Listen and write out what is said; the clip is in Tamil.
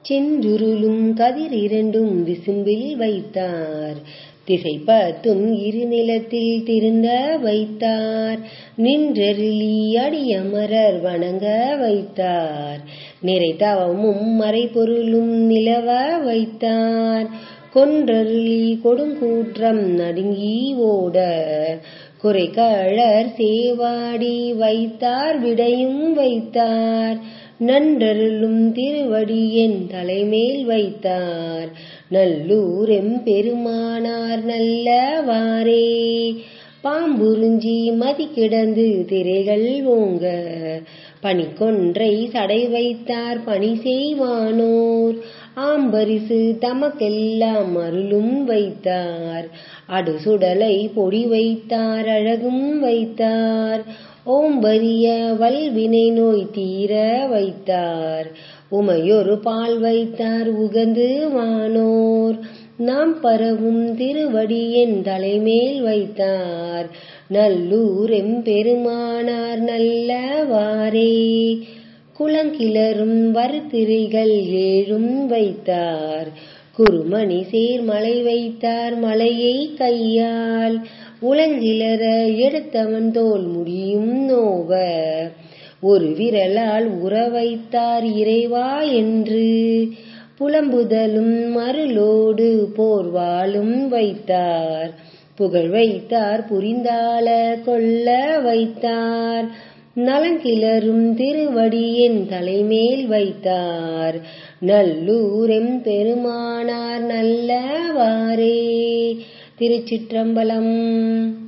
சென்றுருளும் கதிர் இரண்டும் விசும்பில் வைத்தார் திசை பத்தும் இரு நிலத்தில் திருந்த வைத்தார் நின்றருளி அடியமரர் வணங்க வைத்தார் நிறைத்தவமும் மறைபொருளும் நிலவ வைத்தார் கொன்றருளி கொடுங்கூற்றம் நடுங்கி ஓட குறைகழற் சேவாடி வைத்தார் விடையும் வைத்தார் நன்றருளும் திருவடியென் தலைமேல் வைத்தார் நல்லூரெம் பெருமானார் நல்லவாரே பாம்புருஞ்சி மதி கிடந்து திரைகள் ஓங்க பனிக்கொன்றை சடை வைத்தார் பணி செய்வானோர் ஆம்பரிசு தமக்கெல்லாம் அருளும் வைத்தார் அடுசுடலை பொடி வைத்தார் அழகும் வைத்தார் ஓம்பரிய வல்வினை நோய் தீர வைத்தார் உமையொரு பால் வைத்தார் உகந்து வானோர் நாம் பரவும் திருவடியென் தலைமேல் வைத்தார் நல்லூரெம் பெருமானார் நல்லவாரே குளங்கிளரும் வருத்திரைகள் ஏழும் வைத்தார் குருமணி சேர் மலை வைத்தார் மலையை கையால் உலங்கிளர எடுத்தவன் தோல் முடியும் நோவ ஒரு விரலால் உற வைத்தார் இறைவா என்று புலம்புதலும் மருளோடு போர்வாளும் வைத்தார் புகழ் வைத்தார் புரிந்தாள கொள்ள வைத்தார் நலங்கிளரும் திருவடியின் தலைமேல் வைத்தார் நல்லூரெம் பெருமானார் நல்லவாரே திருச்சிற்றம்பலம்